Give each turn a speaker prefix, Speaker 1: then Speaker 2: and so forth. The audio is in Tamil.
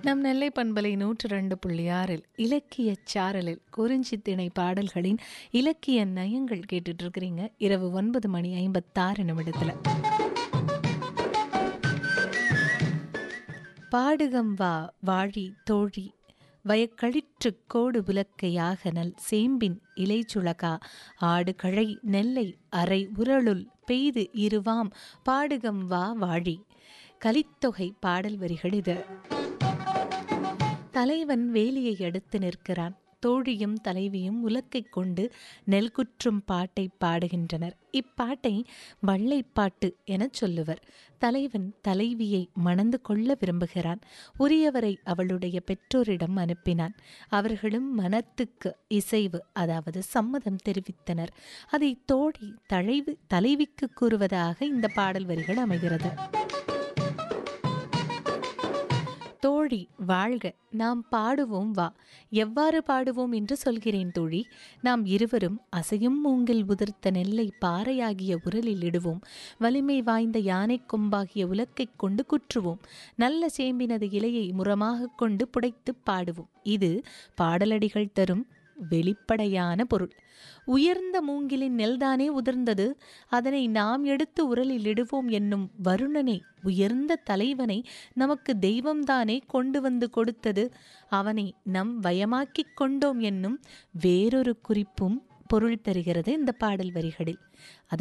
Speaker 1: நம் நெல்லை பண்பலை நூற்று ரெண்டு புள்ளி ஆறில் இலக்கியச் சாரலில் குறிஞ்சி திணை பாடல்களின் இலக்கிய நயங்கள் கேட்டுட்டு இருக்கிறீங்க இரவு ஒன்பது மணி ஐம்பத்தாறு நிமிடத்தில் பாடுகம் வா வாழி தோழி வயக்களிற்று கோடு விளக்கையாக நல் சேம்பின் இலைச்சுளகா ஆடு கழை நெல்லை அரை உரளுள் பெய்து இருவாம் பாடுகம் வா வாழி கலித்தொகை பாடல் வரிகள் இது தலைவன் வேலியை அடுத்து நிற்கிறான் தோழியும் தலைவியும் உலக்கைக் கொண்டு நெல்குற்றும் பாட்டை பாடுகின்றனர் இப்பாட்டை வள்ளைப்பாட்டு எனச் சொல்லுவர் தலைவன் தலைவியை மணந்து கொள்ள விரும்புகிறான் உரியவரை அவளுடைய பெற்றோரிடம் அனுப்பினான் அவர்களும் மனத்துக்கு இசைவு அதாவது சம்மதம் தெரிவித்தனர் அதை தோழி தலைவி தலைவிக்கு கூறுவதாக இந்த பாடல் வரிகள் அமைகிறது தோழி வாழ்க நாம் பாடுவோம் வா எவ்வாறு பாடுவோம் என்று சொல்கிறேன் தோழி நாம் இருவரும் அசையும் மூங்கில் உதிர்த்த நெல்லை பாறையாகிய உரலில் இடுவோம் வலிமை வாய்ந்த யானை கொம்பாகிய உலக்கைக் கொண்டு குற்றுவோம் நல்ல சேம்பினது இலையை முறமாக கொண்டு புடைத்து பாடுவோம் இது பாடலடிகள் தரும் வெளிப்படையான பொருள் உயர்ந்த மூங்கிலின் நெல்தானே உதிர்ந்தது அதனை நாம் எடுத்து உரலில் இடுவோம் என்னும் வருணனை உயர்ந்த தலைவனை நமக்கு தெய்வம்தானே கொண்டு வந்து கொடுத்தது அவனை நம் வயமாக்கிக் கொண்டோம் என்னும் வேறொரு குறிப்பும் பொருள் தருகிறது இந்த பாடல் வரிகளில் அது